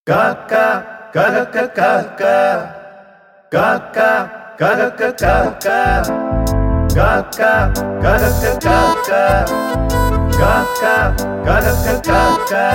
காக்கா ககக்க காக்கா காக்கா ககக்க காக்கா காக்கா ககக்க காக்கா காக்கா ககக்க காக்கா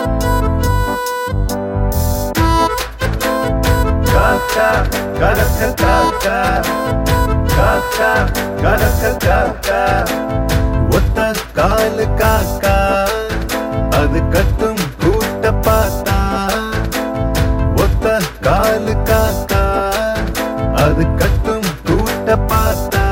காக்கா ககக்க காக்கா காக்கா ககக்க காக்கா ஒத்த காலு காக்கா அது கட்டும் கூட்ட பார்த்தா ஒத்த காலு காக்கா அது கட்டும் கூட்ட பார்த்தா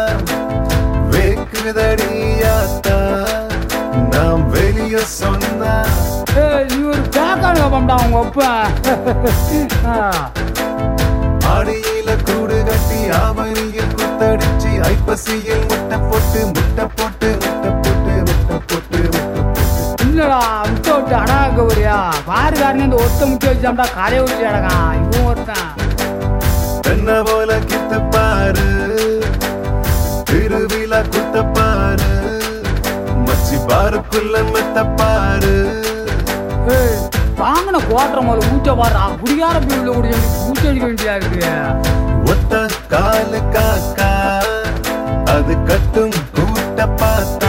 வேக்குதடியாத்தா நாம் வெளிய சொன்னா ஏய், நீ ஒரு பேக்கான பம்டா உங்க அப்பா ஆ. ஆடியில கூடு கட்டி ஆவணியில் குத்தடிச்சு ஐப்பசியில் முட்டை போட்டு முட்டை போட்டு முட்டை போட்டு முட்டை போட்டு முட்டை போட்டு இல்லடா முட்டை விட்டு அடகாக்க வரியா பாருக்காரனே இந்த ஒத்த முட்டை வச்சாம்டா கரையை விட்டு அடகான் இவன் ஒருத்தன் தென்ன போல கித்து பாரு திருவிழா குத்த பாரு மச்சி பாருக்குள்ள மெத்த பாரு ஏய், வாங்கின கோட்டை முதல்ல ஊச்ச பாடுறா குடிகார பிள்ளைல குடி ஊச்ச அடிக்க வேண்டியதா இருக்கு ஒத்த காலு காக்கா அது கட்டும் கூட்ட பார்த்தா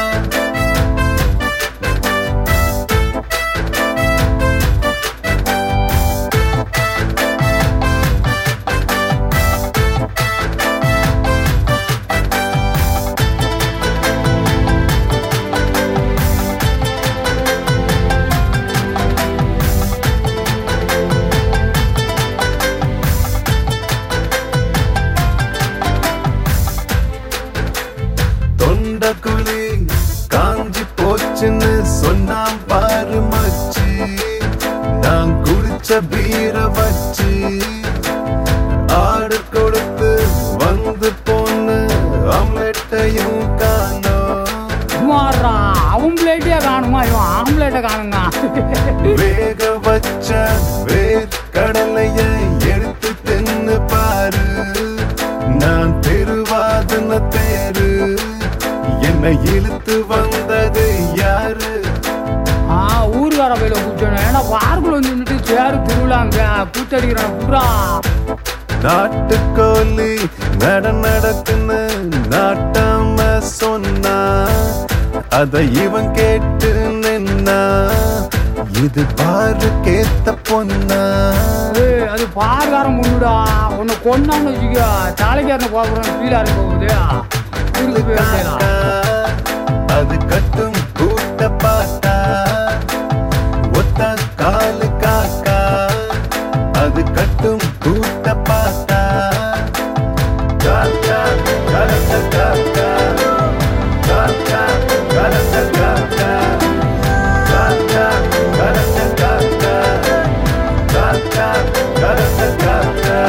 தொண்ட குழி காஞ்சி போச்சுன்னு சொன்னாம் பாரு மச்சி நான் குடிச்ச பீர வச்சு ஆடு கொடுத்து வந்து போன்னு ஆம்லெட்டையும் காணோம் சும்மாடுறா அவன் பிளேட்டே காணுமா இவன் ஆம்லேட்டை காணுங்க வேக வச்ச வேர் கடலைய எடுத்து தின்னு பாரு நான் தெருவாதன தேரு என்னை இழுத்து வந்தது யாரு ஆ ஊருக்கார பையில கூச்சணும் ஏன்னா பார்க்குள்ள வந்து நின்றுட்டு சேரு திருவிழாங்க கூத்தடிக்கிறான் புறா நாட்டுக்கோழி நட நடக்குன்னு நாட்டாம சொன்னா அத இவன் கேட்டு நின்னா இது பாரு கேத்த பொண்ணா ஏய், அது பார்க்காரன் முன்னுடா உன்னை கொண்டான்னு வச்சுக்க தலைக்காரனை பார்க்குறோம் ஃபீலாக இருக்க போகுது ஊருக்கு போய் செய்யலாம் காக்கா, அது கட்டும் கூட்ட பார்த்தா ஒத்த காலு காக்கா அது கட்டும் கூட்ட பார்த்தா காக்கா கலந்த காக்கா காக்கா கலந்த காக்கா காக்கா கலந்த காக்கா காக்கா கலந்த காக்கா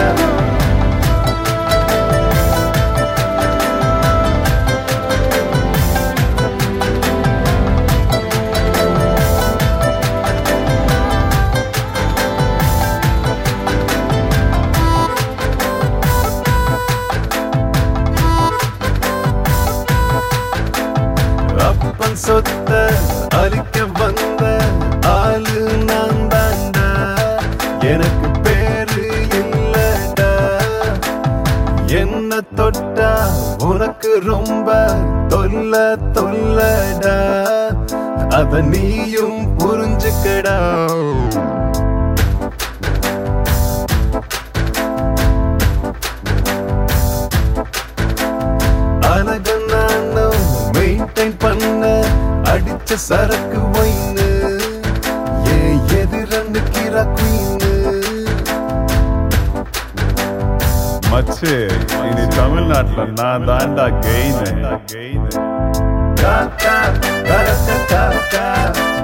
அப்பன் சொத்த அழிக்க வந்த ஆளு நான் தாண்டா எனக்கு பேரு இல்லடா என்ன தொட்டா உனக்கு ரொம்ப தொல்ல தொல்லடா அத நீயும் புரிஞ்சுக்கடா அழக நானும் மெயின்டைன் பண்ண அடிச்ச சரக்கு வைன்னு ஏ எதிரண்டு கிரா குயின்னு மச்சு இனி தமிழ்நாட்டுல நான் தாண்டா கெயின் காக்கா கரக்க காக்கா